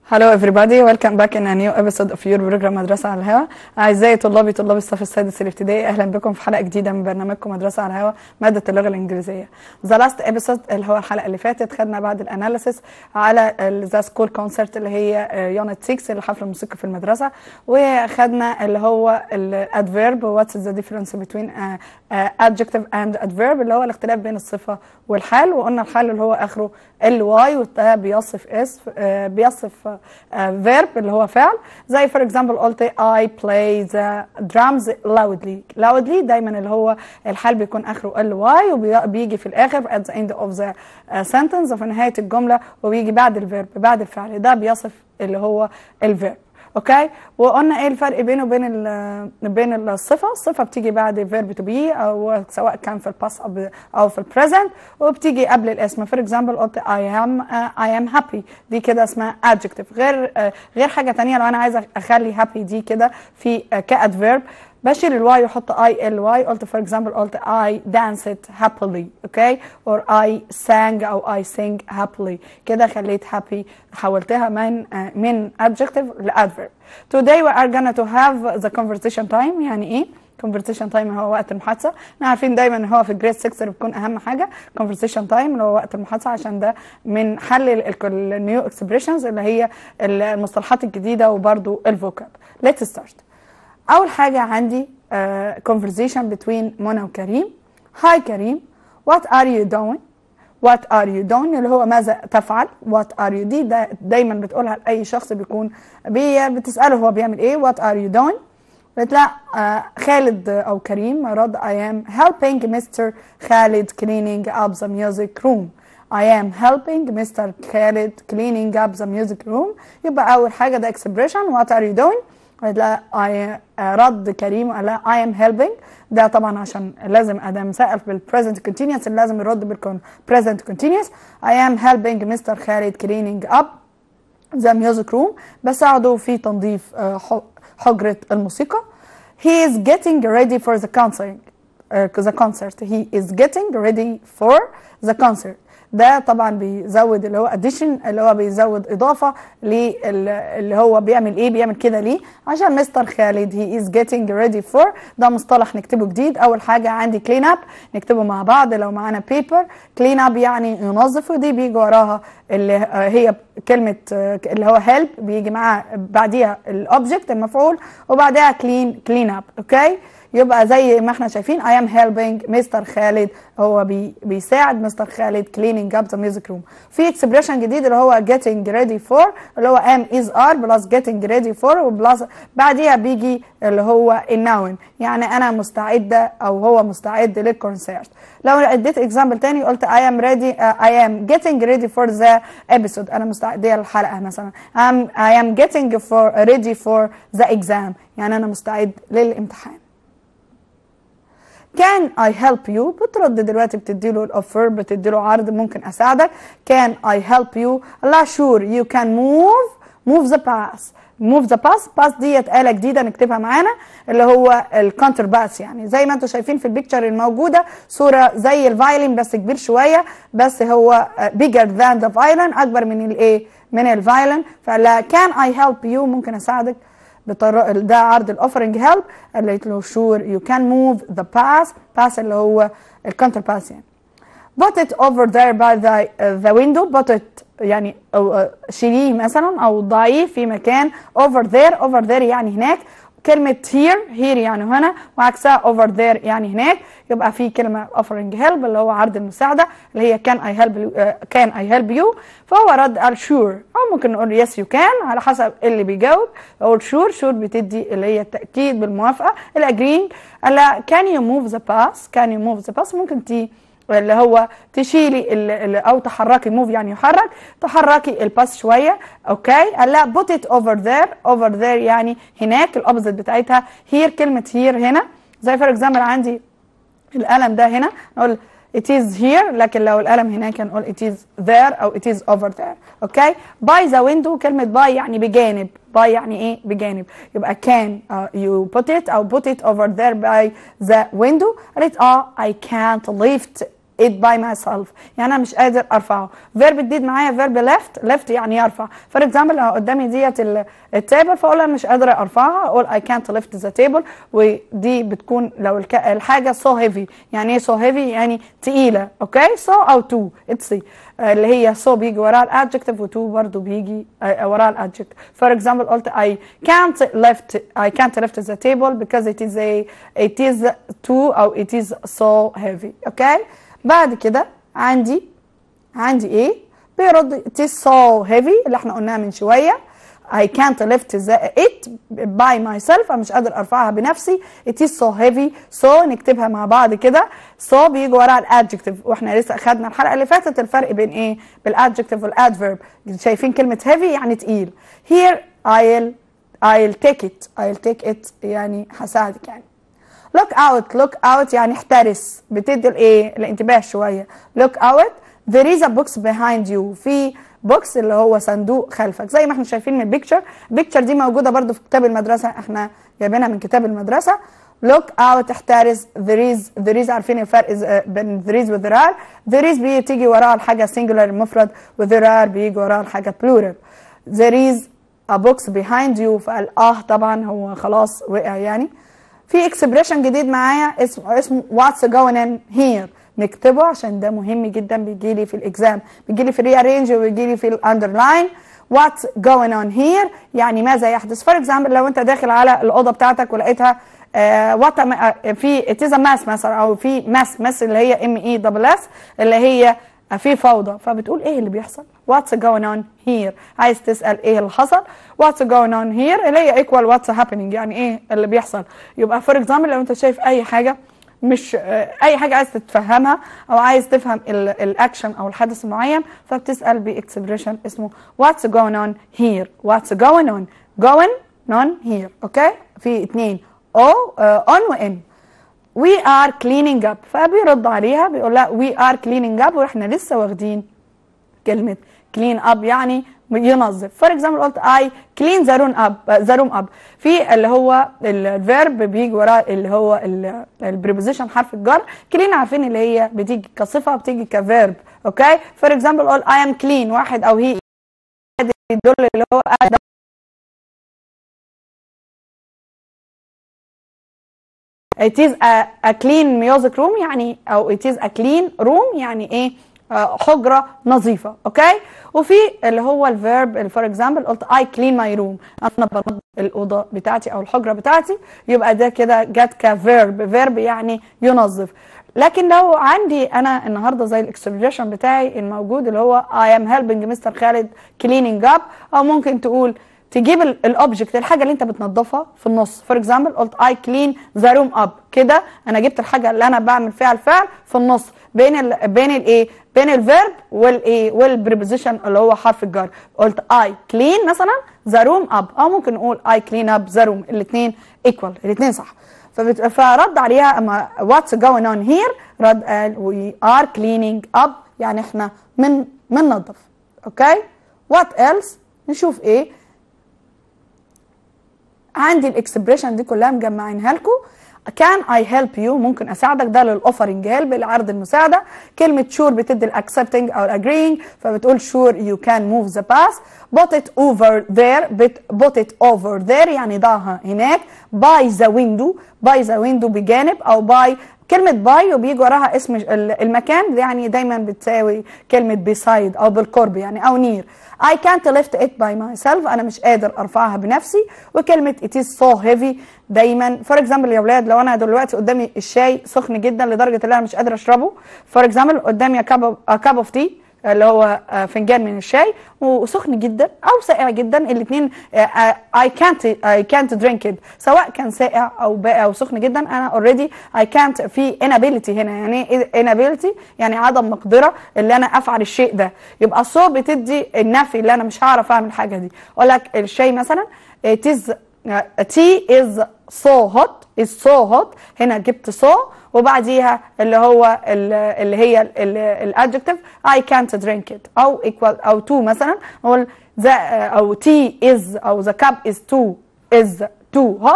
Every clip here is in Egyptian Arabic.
Hello everybody, welcome back in a new episode of your program مدرسة على الهواء. أعزائي طلابي طلاب الصف السادس الابتدائي أهلا بكم في حلقة جديدة من برنامجكم مدرسة على الهواء مادة اللغة الإنجليزية. The last episode اللي هو الحلقة اللي فاتت خدنا بعد الأناليسيس على ذا سكول كونسرت اللي هي يونت 6 الحفل الموسيقي في المدرسة وخدنا اللي هو الادفيرب واتس ذا ديفرنس بين adjective and adverb اللي هو الاختلاف بين الصفة والحال وقلنا الحال اللي هو آخره ال واي وده بيصف اسم آه، بيصف فيرب اللي هو فعل زي فور اكزامبل قلت I play the drums loudly loudly دايما اللي هو الحال بيكون اخره ال واي وبيجي في الاخر at the end of the uh, sentence وفي نهايه الجمله وبيجي بعد الفيرب بعد الفعل ده بيصف اللي هو الفيرب اوكي وقلنا ايه الفرق بينه وبين ال- بين الصفه الصفه بتيجي بعد فيرب تو بي او سواء كان في الباست او او في البريزنت وبتيجي قبل الاسم فور اكزامبل قلت اي ام اي ام هابي دي كده اسمها adjective غير آه، غير حاجه تانية لو انا عايزه اخلي هابي دي كده في كادفيرب بشيل الواي واحط اي ال واي قلت فور اكزامبل قلت I danced happily اوكي or I sang او I sing happily كده خليت happy حولتها من آه، من adjective ل adverb today we are gonna to have the conversation time يعني ايه conversation time هو وقت المحادثه احنا عارفين دايما ان هو في جريد 6 بتكون اهم حاجه conversation time اللي هو وقت المحادثه عشان ده من حل النيو اكسبريشنز اللي هي المصطلحات الجديده وبرده الفوكاب let's start اول حاجه عندي uh, conversation between منى وكريم هاي كريم what are you doing what are you doing اللي هو ماذا تفعل what are you دي دا دايما بتقولها لاي شخص بيكون بي بتساله هو بيعمل ايه what are you doing قلت لا آه خالد او كريم رد I am helping Mr. خالد cleaning up the music room I am helping Mr. خالد cleaning up the music room يبقى أول حاجة ده expression what are you doing قلت لا I آه، رد كريم قال لا I am helping ده طبعا عشان لازم ادام سأل بالpresent continuous لازم يرد بالكون present continuous I am helping Mr. خالد cleaning up the music room بساعده في تنظيف آه، ح- حجرة الموسيقى he is getting ready for the concert uh, the concert he is getting ready for the concert ده طبعا بيزود اللي هو addition اللي هو بيزود اضافه اللي هو بيعمل ايه بيعمل كده ليه عشان مستر خالد he is getting ready for ده مصطلح نكتبه جديد اول حاجه عندي clean up نكتبه مع بعض لو معانا paper clean up يعني ينظف ودي بيجي وراها اللي آه، هي كلمه آه، اللي هو help بيجي معاها بعديها الاوبجكت المفعول وبعدها clean clean up اوكي يبقى زي ما احنا شايفين I am helping مستر خالد هو بي بيساعد مستر خالد cleaning up the music room في expression جديد اللي هو getting ready for اللي هو am is are plus getting ready for وبلس بعديها بيجي اللي هو النون يعني انا مستعده او هو مستعد للكونسيرت لو اديت example تاني قلت I am ready uh, I am getting ready for the episode انا مستعده للحلقه مثلا I'm, I am getting for ready for the exam يعني انا مستعد للامتحان كان I help you بترد دلوقتي بتديله الاوفر بتديله عرض ممكن اساعدك كان I help you لا sure you can move move the pass move the pass pass ديت آلة جديدة نكتبها معانا اللي هو الكونتر باس يعني زي ما انتم شايفين في البيكتشر الموجودة صورة زي الفايلين بس كبير شوية بس هو bigger than the violin أكبر من الايه من الفايلين فلا كان I help you ممكن أساعدك بطر... ده عرض الاوفرنج هيلب قالت له شور يو كان موف ذا باس باس اللي هو الكونتر باس يعني put it over there by the, uh, the window put it يعني أو آه، شيليه مثلا او ضعيه في مكان over there over there يعني هناك كلمة here here يعني هنا وعكسها over there يعني هناك يبقى في كلمة offering help اللي هو عرض المساعدة اللي هي can I help you, آه، can I help you فهو رد قال sure أو ممكن نقول yes you can على حسب اللي بيجاوب أقول sure sure بتدي اللي هي التأكيد بالموافقة الagreeing قال لا can you move the pass can you move the pass ممكن تي اللي هو تشيلي ال- ال- او تحركي موف يعني يحرك تحركي الباس شويه اوكي قال لا put it over there over there يعني هناك الاوبزيت بتاعتها هير كلمه هير هنا زي فور اكزامبل عندي القلم ده هنا نقول it is here لكن لو القلم هناك نقول it is there او it is over there اوكي by the window كلمة by يعني بجانب by يعني ايه بجانب يبقى can uh, you put it او put it over there by the window قالت اه I can't lift it by myself يعني انا مش قادر ارفعه فيرب جديد معايا فيرب left left يعني يرفع فور اكزامبل لو قدامي ديت ال- التابل فاقول انا مش قادره ارفعها اقول I can't lift the table ودي بتكون لو الك- الحاجه so heavy يعني ايه so heavy يعني تقيله اوكي so او to اتس اللي هي so بيجي وراها الادجكتيف و to برضه بيجي آه، وراها الادجكتيف فور اكزامبل قلت I can't lift I can't lift the table because it is a it is too او it is so heavy اوكي بعد كده عندي عندي ايه بيرد it is so heavy اللي احنا قلناها من شويه I can't lift the, it by myself انا مش قادر ارفعها بنفسي it is so heavy so نكتبها مع بعض كده so بيجي وراها الادجكتيف واحنا لسه اخدنا الحلقه اللي فاتت الفرق بين ايه بالادجكتيف والادفيرب شايفين كلمه heavy يعني تقيل here I'll I'll take it I'll take it يعني هساعدك يعني look out look out يعني احترس بتدي الايه الانتباه شويه look out there is a box behind you في بوكس اللي هو صندوق خلفك زي ما احنا شايفين من البيكتشر البيكتشر دي موجوده برضو في كتاب المدرسه احنا جايبينها من كتاب المدرسه look out احترس there is there is عارفين الفرق إز- بين there is و there are there is بتيجي وراها الحاجه singular المفرد و there are بيجي وراها الحاجه plural there is a box behind you فقال اه طبعا هو خلاص وقع يعني في اكسبريشن جديد معايا اسمه اسمه واتس جوين ان هير نكتبه عشان ده مهم جدا بيجي لي في الاكزام بيجي لي في الريارينج وبيجي لي في الاندرلاين واتس جوين اون هير يعني ماذا يحدث فور اكزامبل لو انت داخل على الاوضه بتاعتك ولقيتها وات في اتيزا ماس مثلا او في ماس ماس اللي هي ام اي دبل اس اللي هي في فوضى فبتقول ايه اللي بيحصل what's going on here عايز تسال ايه اللي حصل what's going on here اللي هي equal what's happening يعني ايه اللي بيحصل يبقى فور اكزامبل لو انت شايف اي حاجه مش آه، اي حاجه عايز تتفهمها او عايز تفهم الاكشن او الحدث المعين فبتسال باكسبريشن اسمه what's going on here what's going on going on here اوكي في اتنين او on و in we are cleaning up فبيرد عليها بيقول لها we are cleaning up واحنا لسه واخدين كلمة clean up يعني ينظف فور اكزامبل قلت I clean the room up the room up في اللي هو الفيرب بيجي وراه اللي هو البريبوزيشن حرف الجر clean عارفين اللي هي بتيجي كصفة بتيجي كفيرب اوكي فور اكزامبل قول I am clean واحد او هي يدل اللي هو قاعد it is a, a clean music room يعني او it is a clean room يعني ايه آه، حجرة نظيفة اوكي وفي اللي هو الفيرب فور اكزامبل قلت I clean my room انا بنظف الأوضة بتاعتي او الحجرة بتاعتي يبقى ده كده جت كفيرب فيرب يعني ينظف لكن لو عندي انا النهارده زي الاكسبريشن بتاعي الموجود اللي هو I am helping مستر خالد cleaning up او ممكن تقول تجيب الاوبجكت الحاجه اللي انت بتنظفها في النص فور اكزامبل قلت اي كلين ذا روم اب كده انا جبت الحاجه اللي انا بعمل فيها الفعل في النص بين ال بين الايه بين الفيرب والايه والبريبوزيشن اللي هو حرف الجر قلت اي كلين مثلا ذا روم اب او ممكن نقول اي كلين اب ذا روم الاثنين ايكوال الاثنين صح فبت... فرد عليها اما واتس جوين اون هير رد قال وي ار كليننج اب يعني احنا من بننظف اوكي وات ايلس نشوف ايه عندي الاكسبريشن دي كلها مجمعينها لكم كان اي هيلب يو ممكن اساعدك ده للاوفرنج هيلب العرض المساعده كلمه شور بتدي الاكسبتنج او الاجرينج فبتقول شور يو كان موف ذا باس بوت ات اوفر ذير بوت ات اوفر ذير يعني ضعها هناك باي ذا ويندو باي ذا ويندو بجانب او باي كلمة باي وبيجي وراها اسم المكان يعني دايما بتساوي كلمة بيسايد أو بالقرب يعني أو نير I can't lift it by myself أنا مش قادر أرفعها بنفسي وكلمة it is so heavy دايما فور اكزامبل يا ولاد لو أنا دلوقتي قدامي الشاي سخن جدا لدرجة إن أنا مش قادر أشربه فور اكزامبل قدامي a cup of tea اللي هو فنجان من الشاي وسخن جدا او ساقع جدا الاثنين اي كانت اي كانت درينك ات سواء كان ساقع او او سخن جدا انا اوريدي اي كانت في انابيلتي هنا يعني ايه انابيلتي يعني عدم مقدره اللي انا افعل الشيء ده يبقى سو بتدي النفي اللي انا مش هعرف اعمل الحاجه دي اقول لك الشاي مثلا it is تي از سو هوت از سو هوت هنا جبت سو وبعديها اللي هو اللي هي الادجكتيف I can't drink it او equal او to مثلا نقول the او tea is او the cup is too is too hot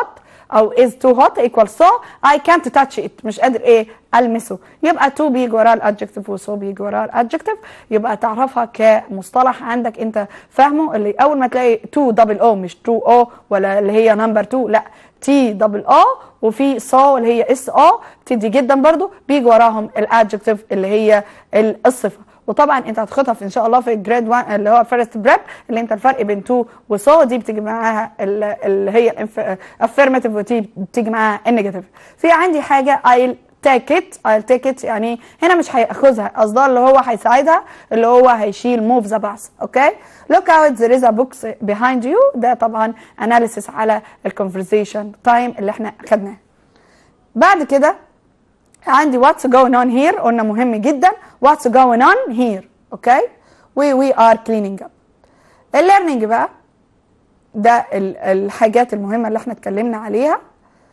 او is too hot equal so I can't touch it مش قادر ايه المسه يبقى to بيجي وراه الادجكتيف وسو بيجي وراه الادجكتيف يبقى تعرفها كمصطلح عندك انت فاهمه اللي اول ما تلاقي to double o مش 2 o ولا اللي هي نمبر 2 لا تي دبل او وفي صا اللي هي اس او بتدي جدا برضو بيجي وراهم الادجكتيف اللي هي الصفه وطبعا انت هتاخدها في ان شاء الله في الجريد 1 اللي هو فيرست بريب اللي انت الفرق بين تو وسو دي بتيجي معاها ال- اللي هي الافيرماتيف ودي بتيجي معاها النيجاتيف في عندي حاجه I'll take it I'll take it يعني هنا مش هياخذها قصدها اللي هو هيساعدها اللي هو هيشيل move the bus اوكي look out there is a box behind you ده طبعا analysis على الكونفرزيشن تايم اللي احنا خدناه بعد كده عندي what's going on here قلنا مهم جدا what's going on here اوكي we we are cleaning up الليرنينج بقى ده ال- الحاجات المهمه اللي احنا اتكلمنا عليها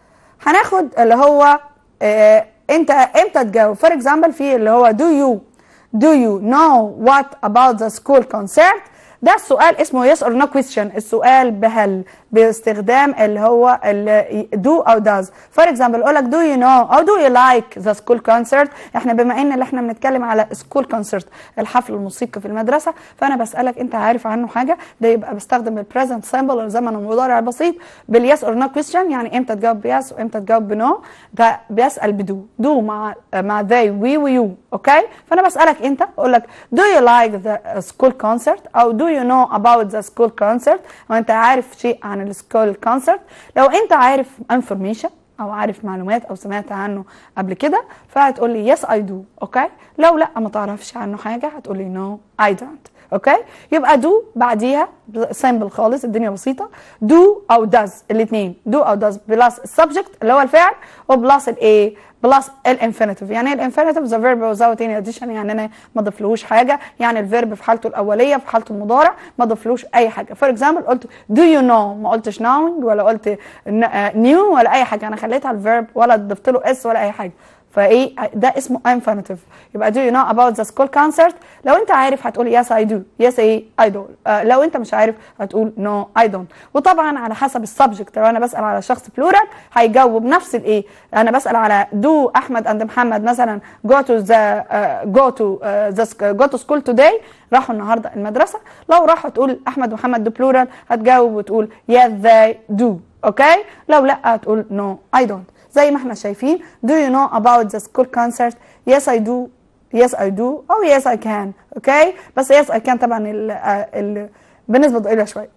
هناخد اللي هو آه انت امتى تجاوب فور اكزامبل في اللي هو do you do you know what about the school concert ده السؤال اسمه yes or no question السؤال بهل باستخدام اللي هو ال do او does فور اكزامبل اقول لك do you know او do you like the school concert احنا بما ان اللي احنا بنتكلم على school concert الحفل الموسيقي في المدرسه فانا بسالك انت عارف عنه حاجه ده يبقى بستخدم البريزنت سامبل الزمن المضارع البسيط باليس اور نو question يعني امتى تجاوب بيس وامتى تجاوب بنو ده بيسال بدو دو مع مع they we ويو اوكي فانا بسالك انت اقول لك do you like the school concert او do you know about the school concert وانت عارف شيء عن السكول كونسرت لو انت عارف information او عارف معلومات او سمعت عنه قبل كده فهتقول لي yes I do اوكي لو لا ما تعرفش عنه حاجه هتقول لي no I don't اوكي يبقى do بعديها سامبل خالص الدنيا بسيطه do او does الاثنين do او does بلس السبجكت اللي هو الفعل وبلس الايه بلس الانفينيتيف يعني ايه الانفينيتيف ذا فيرب without any addition يعني انا ما ضفلهوش حاجه يعني الفيرب في حالته الاوليه في حالته المضارع ما ضفلوش اي حاجه فور اكزامبل قلت do you know ما قلتش knowing ولا قلت new ولا اي حاجه انا خليتها الفيرب ولا ضفت له اس ولا اي حاجه فايه ده اسمه infinitive يبقى do you know about the school concert لو انت عارف هتقول yes I do yes ايه I do آه لو انت مش عارف هتقول no I don't وطبعا على حسب السبجكت لو انا بسال على شخص بلورال هيجاوب نفس الايه انا بسال على do احمد and محمد مثلا go to the uh, go to uh, the go to school today راحوا النهارده المدرسه لو راحوا تقول احمد ومحمد دو بلورال هتجاوب وتقول yes they do اوكي لو لا هتقول no I don't زي ما احنا شايفين do you know about the school concert yes I do yes I do او yes I can اوكي بس yes I can طبعا ال ال بنسبه ضئيله شويه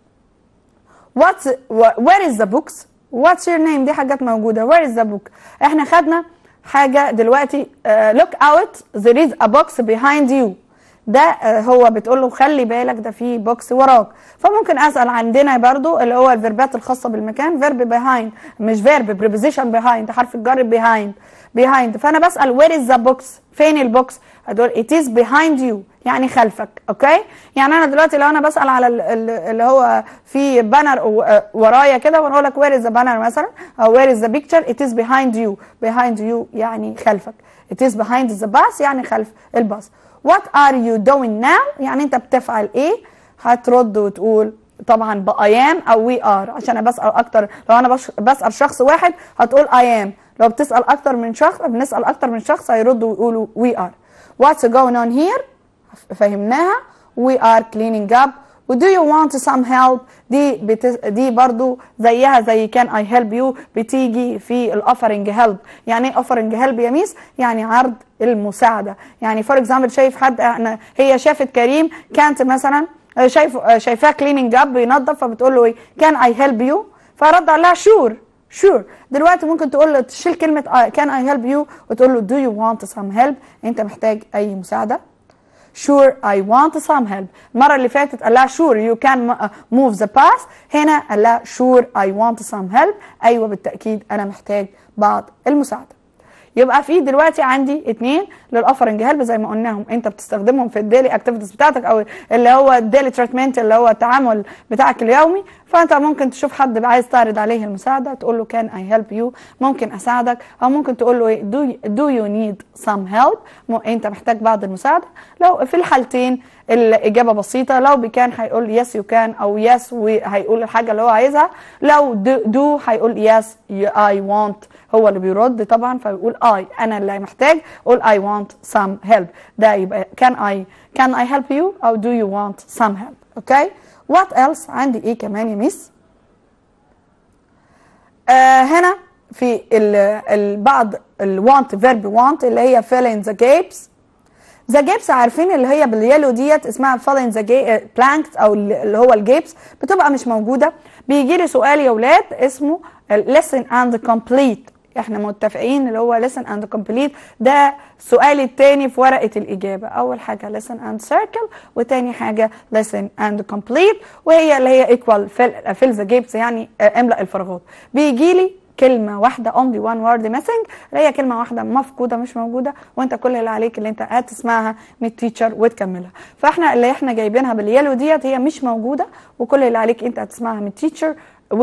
what's where is the books what's your name دي حاجات موجوده where is the book احنا خدنا حاجه دلوقتي uh, look out there is a box behind you ده هو بتقول له خلي بالك ده في بوكس وراك فممكن اسال عندنا برضو اللي هو الفيربات الخاصه بالمكان فيرب بيهايند مش فيرب بريبوزيشن بيهايند حرف الجر بيهايند بيهايند فانا بسال وير از ذا بوكس فين البوكس هتقول ات از بيهايند يو يعني خلفك اوكي يعني انا دلوقتي لو انا بسال على اللي هو في بانر ورايا كده وانا اقول لك وير از ذا بانر مثلا او وير از ذا بيكتشر ات از بيهايند يو بيهايند يو يعني خلفك ات از بيهايند ذا باص يعني خلف الباص What are you doing now؟ يعني أنت بتفعل إيه؟ هترد وتقول طبعا بأيام أو وي ار عشان أنا بسأل أكتر لو أنا بسأل شخص واحد هتقول I am لو بتسأل أكتر من شخص بنسأل أكتر من شخص هيردوا ويقولوا we are What's going on here؟ فهمناها we are cleaning up و do you want some help دي بتس... دي برضو زيها زي كان I help you بتيجي في الاوفرنج هيلب يعني ايه اوفرنج هيلب يا ميس يعني عرض المساعده يعني فور اكزامبل شايف حد انا هي شافت كريم كانت مثلا شايف شايفاه كليننج اب بينظف فبتقول له ايه كان اي هيلب يو فرد عليها شور شور دلوقتي ممكن تقول له تشيل كلمه كان اي هيلب يو وتقول له do you want some help انت محتاج اي مساعده sure I want some help المرة اللي فاتت قال لها sure you can move the path هنا قال لها sure I want some help أيوة بالتأكيد أنا محتاج بعض المساعدة يبقى في دلوقتي عندي اتنين للافرنج هيلب زي ما قلناهم انت بتستخدمهم في الديلي اكتيفيتيز بتاعتك او اللي هو الديلي تريتمنت اللي هو التعامل بتاعك اليومي فانت ممكن تشوف حد عايز تعرض عليه المساعده تقول له كان اي هيلب يو ممكن اساعدك او ممكن تقول له ايه دو يو نيد سام هيلب انت محتاج بعض المساعده لو في الحالتين الاجابه بسيطه لو بكان هيقول يس يو كان او يس وهيقول الحاجه اللي هو عايزها لو دو هيقول يس اي وانت هو اللي بيرد طبعا فيقول اي انا اللي محتاج قول اي وانت سام هيلب ده يبقى كان اي كان اي هيلب يو او دو يو وانت سام هيلب اوكي وات ايلس عندي ايه كمان يا ميس آه هنا في البعض الوانت فيرب وانت اللي هي fill in the gaps ذا جيبس عارفين اللي هي باليلو ديت اسمها فالين ذا بلانكس او اللي هو الجيبس بتبقى مش موجوده بيجي لي سؤال يا ولاد اسمه listen and complete احنا متفقين اللي هو listen and complete ده السؤال الثاني في ورقه الاجابه اول حاجه listen and circle وتاني حاجه listen and complete وهي اللي هي equal fill the gaps يعني املا الفراغات بيجي لي كلمه واحده only one word missing اللي هي كلمه واحده مفقوده مش موجوده وانت كل اللي عليك اللي انت هتسمعها من التيتشر وتكملها فاحنا اللي احنا جايبينها باليلو ديت هي مش موجوده وكل اللي عليك انت هتسمعها من التيتشر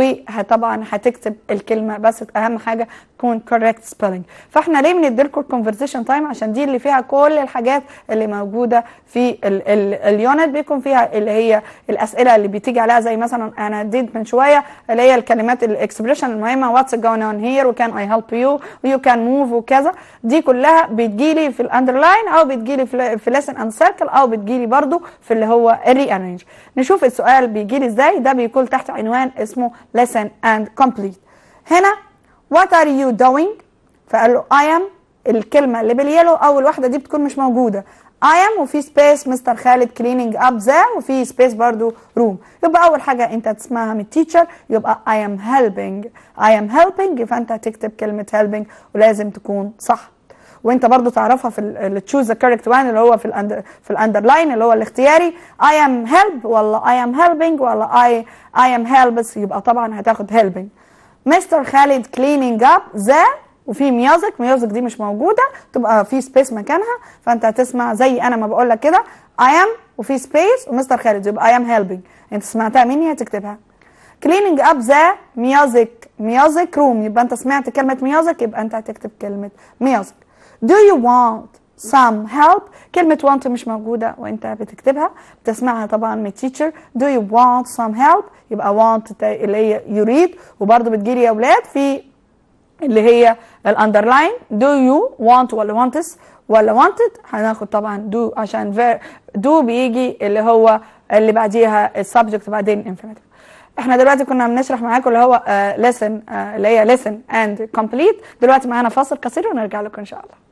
وطبعا هتكتب الكلمه بس اهم حاجه تكون correct spelling فاحنا ليه بندي لكم conversation time عشان دي اللي فيها كل الحاجات اللي موجوده في اليونت بيكون فيها اللي هي الاسئله اللي بتيجي عليها زي مثلا انا اديت من شويه اللي هي الكلمات الاكسبريشن المهمه what's going on here وكان I help you ويو كان موف وكذا دي كلها بتجيلي في الاندرلاين او بتجيلي في في lesson and circle او بتجيلي برضو في اللي هو الري نشوف السؤال بيجيلي ازاي ده بيكون تحت عنوان اسمه listen and complete هنا what are you doing فقال له I am الكلمة اللي باليلو أول واحدة دي بتكون مش موجودة I am وفي سبيس مستر خالد cleaning up ذا وفي سبيس برضو روم يبقى أول حاجة أنت تسمعها من التيتشر يبقى I am helping I am helping فأنت هتكتب كلمة helping ولازم تكون صح وانت برضو تعرفها في ال choose the correct one اللي هو في الاندر في الاندرلاين اللي هو الاختياري I am help ولا I am helping ولا I I am help يبقى طبعا هتاخد helping مستر خالد cleaning up ذا وفي ميوزك ميوزك دي مش موجوده تبقى في سبيس مكانها فانت هتسمع زي انا ما بقول لك كده I am وفي سبيس ومستر خالد يبقى I am helping انت سمعتها مني هتكتبها cleaning up ذا ميوزك ميوزك روم يبقى انت سمعت كلمه ميوزك يبقى انت هتكتب كلمه ميوزك Do you want some help كلمة want مش موجودة وانت بتكتبها بتسمعها طبعا من التيتشر Do you want some help يبقى want اللي هي يريد وبرضه بتجيلي يا اولاد في اللي هي الاندرلاين Do you want ولا wants ولا wanted هناخد طبعا do عشان ver do بيجي اللي هو اللي بعديها السبجكت بعدين infinitive احنا دلوقتي كنا بنشرح معاكم اللي هو uh, lesson uh, اللي هي lesson and complete دلوقتي معانا فاصل قصير ونرجع لكم ان شاء الله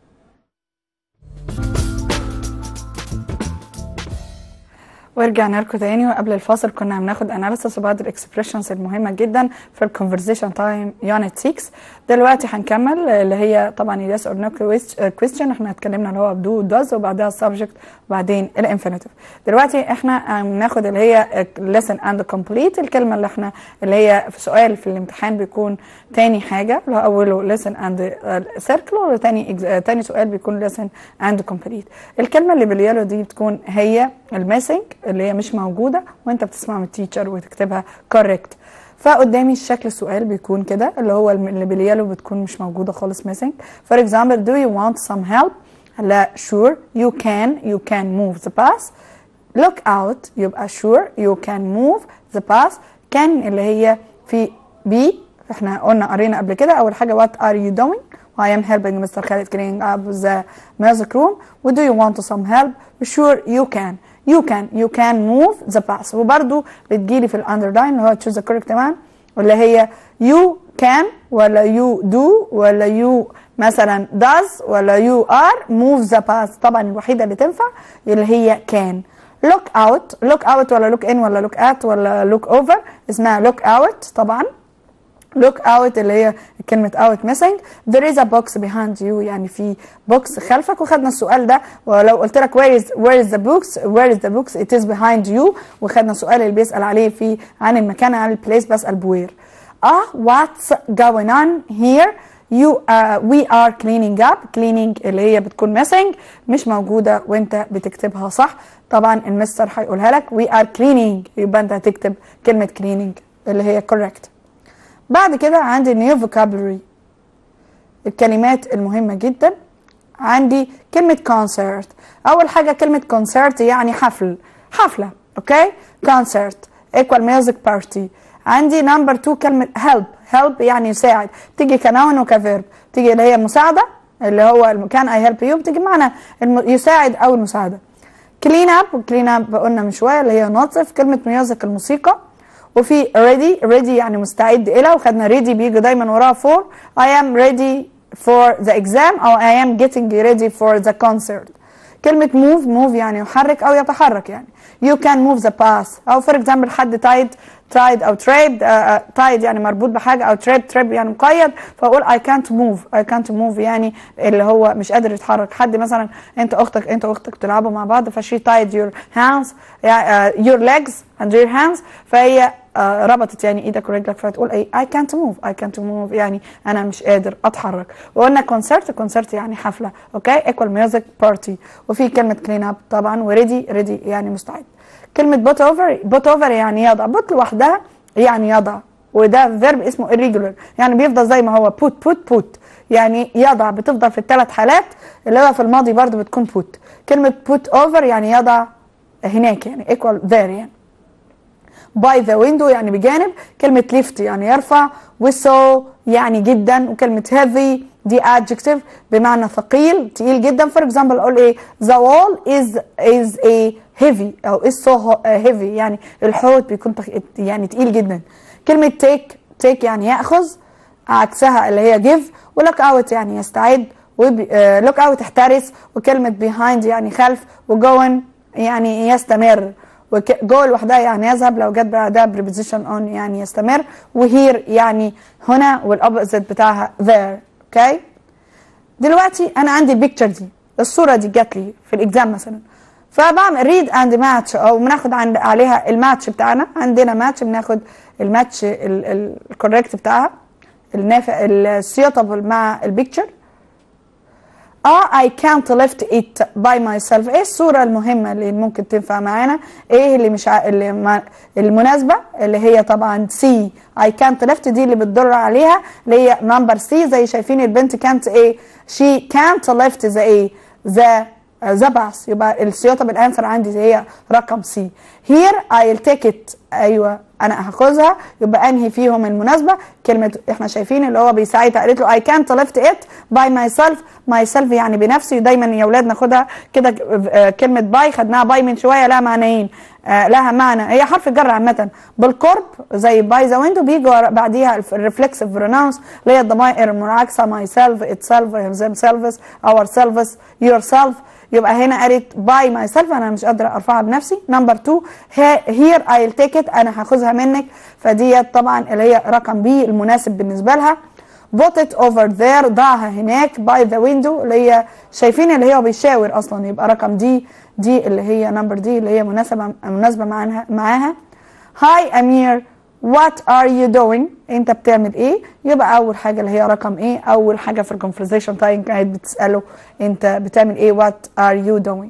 ورجعنا لكم تاني وقبل الفاصل كنا بناخد اناليسيس وبعض الاكسبريشنز المهمه جدا في الكونفرزيشن تايم يونت 6 دلوقتي هنكمل اللي هي طبعا يس اور نو كويستشن احنا اتكلمنا اللي هو دو داز وبعدها السبجكت وبعدين الانفينيتيف دلوقتي احنا بناخد اللي هي ليسن اند كومبليت الكلمه اللي احنا اللي هي في سؤال في الامتحان بيكون تاني حاجه اللي هو اوله ليسن اند سيركل وتاني تاني سؤال بيكون ليسن اند كومبليت الكلمه اللي باليلو دي بتكون هي الميسنج اللي هي مش موجوده وانت بتسمع من التيتشر وتكتبها كوريكت فقدامي الشكل السؤال بيكون كده اللي هو اللي باليلو بتكون مش موجوده خالص missing for example do you want some help لا sure you can you can move the bus look out يبقى sure you can move the bus can اللي هي في be احنا قلنا قرينا قبل كده اول حاجه what are you doing I am helping Mr. Khalid cleaning up the music room و do you want some help sure you can you can you can move the bus وبرده بتجيلي في الاندرلاين اللي هو choose the correct one واللي هي you can ولا you do ولا you مثلا does ولا you are move the bus طبعا الوحيده اللي تنفع اللي هي can look out look out ولا look in ولا look at ولا look over اسمها look out طبعا look out اللي هي كلمة out missing there is a box behind you يعني في بوكس خلفك وخدنا السؤال ده ولو قلت لك where is where is the box where is the box it is behind you وخدنا السؤال اللي بيسأل عليه في عن المكان عن البليس بسأل بوير اه what's going on here you uh, we are cleaning up cleaning اللي هي بتكون missing مش موجودة وانت بتكتبها صح طبعا المستر هيقولها لك we are cleaning يبقى انت هتكتب كلمة cleaning اللي هي correct بعد كده عندي new vocabulary الكلمات المهمة جدا عندي كلمة concert أول حاجة كلمة concert يعني حفل حفلة أوكي concert equal music party عندي نمبر 2 كلمة help help يعني يساعد تيجي كنون وكفيرب تيجي اللي هي مساعدة اللي هو المكان I help you بتيجي معنى الم... يساعد أو المساعدة clean up clean up قلنا من شوية اللي هي نظف كلمة music الموسيقى وفي ready ready يعني مستعد إلى وخدنا ready بيجي دايما وراها for I am ready for the exam أو I am getting ready for the concert كلمة move move يعني يحرك أو يتحرك يعني you can move the path أو for example حد tied tied أو trapped uh, uh, tied يعني مربوط بحاجة أو trapped trap يعني مقيد فأقول I can't move I can't move يعني اللي هو مش قادر يتحرك حد مثلا أنت أختك أنت وأختك تلعبوا مع بعض فشي tied your hands يعني, uh, your legs and your hands فهي uh, ربطت يعني ايدك ورجلك فتقول اي I can't move I can't move يعني انا مش قادر اتحرك وقلنا كونسرت كونسرت يعني حفله اوكي equal music party وفي كلمه كلين اب طبعا وريدي ريدي يعني مستعد كلمه بوت اوفر بوت اوفر يعني يضع بوت لوحدها يعني يضع وده فيرب اسمه irregular يعني بيفضل زي ما هو put put put يعني يضع بتفضل في الثلاث حالات اللي هو في الماضي برضو بتكون put كلمه put over يعني يضع هناك يعني equal there يعني باي ذا ويندو يعني بجانب كلمة lift يعني يرفع وسو يعني جدا وكلمة heavy دي adjective بمعنى ثقيل تقيل جدا for example اقول ايه the wall is is a heavy او is so heavy يعني الحوض بيكون يعني تقيل جدا كلمة take take يعني يأخذ عكسها اللي هي give ولوك اوت يعني يستعد لوك اوت احترس وكلمة behind يعني خلف وجون يعني يستمر وجو لوحدها يعني يذهب لو جت بعدها بريبوزيشن اون يعني يستمر وهير يعني هنا والاوبوزيت بتاعها there اوكي دلوقتي انا عندي البيكتشر دي الصوره دي جات لي في الاكزام مثلا فبعمل ريد اند ماتش او بناخد عند عليها الماتش بتاعنا عندنا ماتش بناخد الماتش الكوريكت بتاعها النافع السيوتابل مع البيكتشر اه I can't lift it by myself ايه الصورة المهمة اللي ممكن تنفع معانا ايه اللي مش ع... اللي ما... المناسبة اللي هي طبعا سي I can't lift دي اللي بتدل عليها اللي هي نمبر سي زي شايفين البنت كانت ايه she can't lift the ايه the ذا باس يبقى السيوطة بالانسر عندي هي رقم سي هير I'll take it ايوه انا هاخذها يبقى انهي فيهم المناسبه كلمه احنا شايفين اللي هو بيساعدها قالت له I can't lift it by myself myself يعني بنفسي دايما يا اولاد ناخدها كده كلمه باي خدناها باي من شويه لها معنيين آه لها معنى هي حرف الجر عامه بالقرب زي باي ذا ويندو بيجي بعديها الريفلكسيف بروناونس اللي هي الضمائر المنعكسه ماي سيلف ات سيلف ذيم سيلفز اور سيلفز يور سيلف يبقى هنا قالت باي ماي سيلف انا مش قادره ارفعها بنفسي نمبر 2 هير ايل تيك ات انا هاخذها منك فديت طبعا اللي هي رقم بي المناسب بالنسبه لها put it over there ضعها هناك باي ذا ويندو اللي هي شايفين اللي هي بيشاور اصلا يبقى رقم دي دي اللي هي نمبر دي اللي هي مناسبه مناسبه معاها معاها هاي امير وات ار يو دوينج انت بتعمل ايه يبقى اول حاجه اللي هي رقم ايه اول حاجه في الكونفرزيشن تايم كانت بتساله انت بتعمل ايه وات ار يو دوينج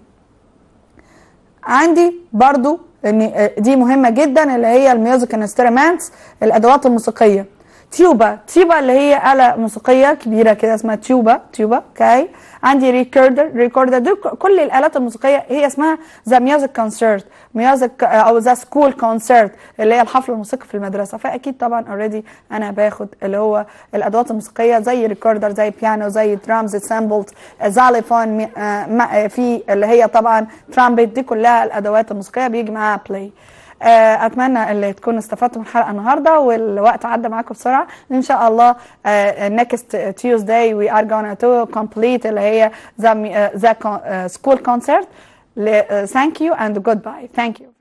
عندي برضو ان دي مهمه جدا اللي هي الميوزك انسترومنتس الادوات الموسيقيه تيوبا تيوبا اللي هي آلة موسيقية كبيرة كده اسمها تيوبا تيوبا اوكي عندي ريكوردر ريكوردر دي كل الآلات الموسيقية هي اسمها ذا ميوزك كونسرت ميوزك او ذا سكول كونسرت اللي هي الحفل الموسيقي في المدرسة فأكيد طبعا اوريدي أنا باخد اللي هو الأدوات الموسيقية زي ريكوردر زي بيانو زي درامز سامبلز زاليفون في اللي هي طبعا ترامبت دي كلها الأدوات الموسيقية بيجي معاها بلاي اتمنى اللي تكونوا استفدتوا من الحلقه النهارده والوقت عدى معاكم بسرعه ان شاء الله next Tuesday we are gonna to complete اللي هي the, the school concert thank you and goodbye thank you